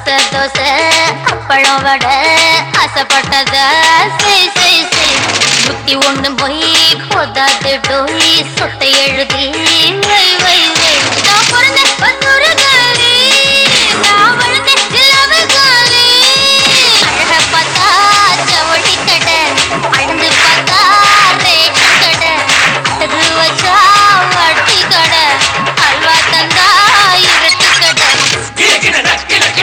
அசை தோசை அப்பளம் வடை ஆசைப்பட்டத செய் செய் செய் புத்தி ஒண்ணு போய் கொதாது டோய் சொத்தை எழுதி வை வை வை நான் பிறந்த பன்னூறு காலி நான் வளர்ந்த இல்லாம காலி அழக பார்த்தா ஜவுளி கடை அழுந்து பார்த்தா ரேஷன் கடை அது வச்சா வட்டி கடை அல்வா தந்தா இருட்டு கடை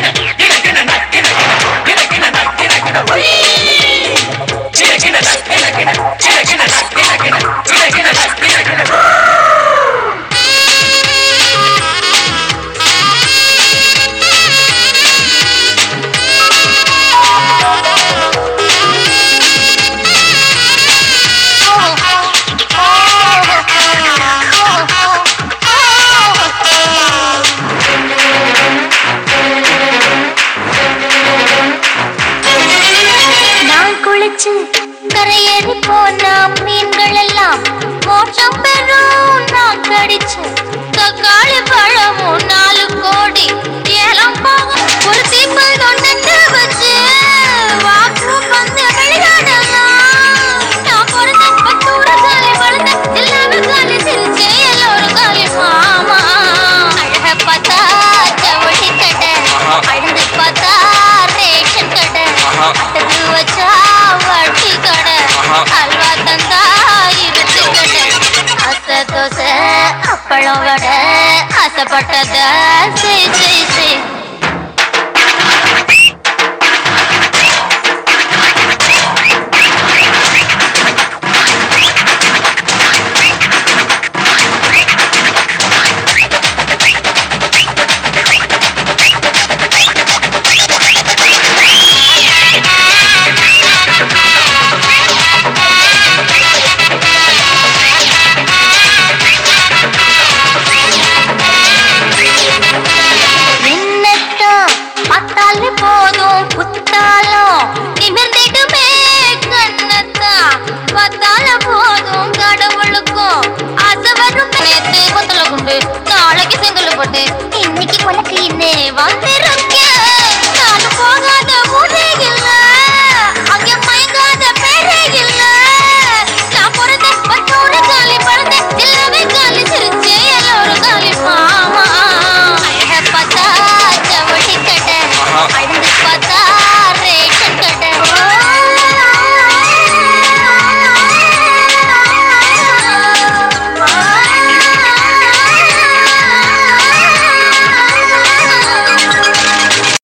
நான் குளிச்சு கரையேறி போன மீன்கள் எல்லாம் மோட்சம் பெறும் நான் கடிச்சு தக்காளி பழமும் நாலு கோடி ஏலம் போகும் ஒரு தீப்பல் கொண்டு வச்சு வாக்கு வந்து விளையாடலாம் நான் பிறந்த பத்தூர காலி வளர்ந்த எல்லாமே காலி சிரிச்சே எல்லோரும் காலி மாமா அழக பார்த்தா ஜவுளி கடை அழுந்து பார்த்தா ரேஷன் கடை அது வச்சா வட்டி கடை அல்வா தந்தா இருட்டு கடை அசை தோசை அப்பளம் வடை ஆசைப்பட்டத செய் செய் செய்